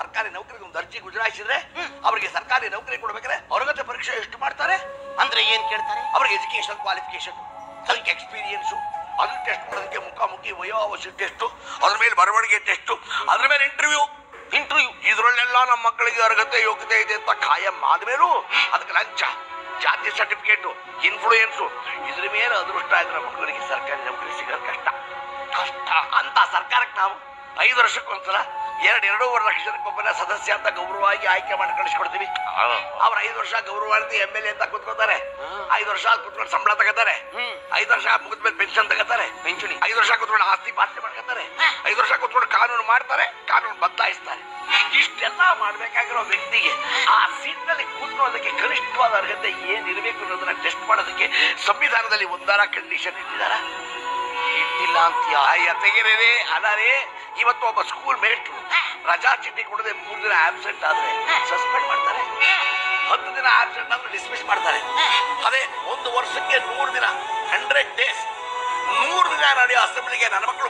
ಸರ್ಕಾರಿ ನೌಕರಿಗೆ ಒಂದು ಅರ್ಜಿ ಗುಜರಾಯಿಸಿದ್ರೆ ಅವರಿಗೆ ಸರ್ಕಾರಿ ನೌಕರಿ ಕೊಡ್ಬೇಕಾದ್ರೆ ಅರ್ಹತೆ ಪರೀಕ್ಷೆ ಎಷ್ಟು ಮಾಡ್ತಾರೆ ಅಂದ್ರೆ ಏನ್ ಕೇಳ್ತಾರೆ ಅವ್ರಿಗೆ ಎಜುಕೇಶನ್ ಕ್ವಾಲಿಫಿಕೇಶನ್ ಅದಕ್ಕೆ ಎಕ್ಸ್ಪೀರಿಯನ್ಸು ಅದು ಟೆಸ್ಟ್ ಮಾಡೋದಕ್ಕೆ ಮುಖಾಮುಖಿ ವಯೋವಶ್ಯ ಟೆಸ್ಟು ಅದ್ರ ಮೇಲೆ ಬರವಣಿಗೆ ಟೆಸ್ಟು ಅದ್ರ ಮೇಲೆ ಇಂಟರ್ವ್ಯೂ ಇಂಟರ್ವ್ಯೂ ಇದರಲ್ಲೆಲ್ಲ ನಮ್ಮ ಮಕ್ಕಳಿಗೆ ಅರ್ಹತೆ ಯೋಗ್ಯತೆ ಇದೆ ಅಂತ ಖಾಯಂ ಆದ್ಮೇಲೂ ಅದಕ್ಕೆ ಲಂಚ ಜಾತಿ ಸರ್ಟಿಫಿಕೇಟ್ ಇನ್ಫ್ಲೂಯೆನ್ಸು ಇದ್ರ ಮೇಲೆ ಅದೃಷ್ಟ ಇದ್ರೆ ಮಕ್ಕಳಿಗೆ ಸರ್ಕಾರಿ ನೌಕರಿ ಸಿಗೋದು ಕಷ್ಟ ಕಷ್ಟ ಅಂತ ಸರ್ಕಾರಕ್ಕೆ ನಾವು ಐದು ವರ್ಷಕ್ಕೊಂದ್ಸಲ ಎರಡು ಎರಡೂವರೆ ಲಕ್ಷ ಜನಕ್ಕೊಬ್ಬನ ಸದಸ್ಯ ಅಂತ ಗೌರವವಾಗಿ ಆಯ್ಕೆ ಮಾಡಿ ಕಳಿಸ್ಕೊಡ್ತೀವಿ ಅವ್ರ ಐದು ವರ್ಷ ಗೌರವಾರ್ಥಿ ಎಮ್ ಎಲ್ ಎ ಅಂತ ಕೂತ್ಕೋತಾರೆ ಐದು ವರ್ಷ ಕುತ್ಕೊಂಡು ಸಂಬಳ ತಗೋತಾರೆ ಹ್ಮ್. ಐದು ವರ್ಷ ಮುಗಿದ್ಮೇಲೆ ಪೆನ್ಷನ್ ತಗೋತಾರೆ ಪಿಂಚಣಿ. ಐದು ವರ್ಷ ಕೂತ್ಕೊಂಡು ಆಸ್ತಿ ಪಾಸ್ತಿ ಮಾಡ್ಕೊತಾರೆ ಐದು ವರ್ಷ ಕೂತ್ಕೊಂಡು ಕಾನೂನು ಮಾಡ್ತಾರೆ ಕಾನೂನು ಬದಲಾಯಿಸ್ತಾರೆ ಇಷ್ಟೆಲ್ಲ ಮಾಡ್ಬೇಕಾಗಿರೋ ವ್ಯಕ್ತಿಗೆ ಆ ಸೀಟ್ನಲ್ಲಿ ಕೂತ್ಕೊಳ್ಳೋದಕ್ಕೆ ಕನಿಷ್ಠವಾದ ಅರ್ಹತೆ ಏನ್ ಇರಬೇಕು ಅನ್ನೋದನ್ನ ಟೆಸ್ಟ್ ಮಾಡೋದಕ್ಕೆ ಸಂವಿಧಾನದಲ್ಲಿ ಒಂದಾರ ಕಂಡೀಷನ್ ಇಟ್ಟಿದಾರ ಇಟ್ಟಿಲ್ಲ ಅಂತೀಯ ಅಯ್ಯ ತೆಗೆರೇ ಅಲ್ಲರೇ ಇವತ್ತು ಒಬ್ಬ ಸ್ಕೂಲ್ ಮೇಸ್ಟ್ರು ರಜಾ ಚೀಟಿ ಕೊಡದೆ ಮೂರು ದಿನ ಆಬ್ಸೆಂಟ್ ಆದ್ರೆ ಸಸ್ಪೆಂಡ್ ಮಾಡ್ತಾರೆ ಹತ್ತು ದಿನ ಆಬ್ಸೆಂಟ್ ಆದ್ರೆ ಡಿಸ್ಮಿಸ್ ಮಾಡ್ತಾರೆ ಅದೇ ಒಂದು ವರ್ಷಕ್ಕೆ ನೂರು ದಿನ ಹಂಡ್ರೆಡ್ ಡೇಸ್ ನೂರು ದಿನ ನಡೆಯೋ ಅಸೆಂಬ್ಲಿಗೆ ನನ್ನ ಮಕ್ಕಳು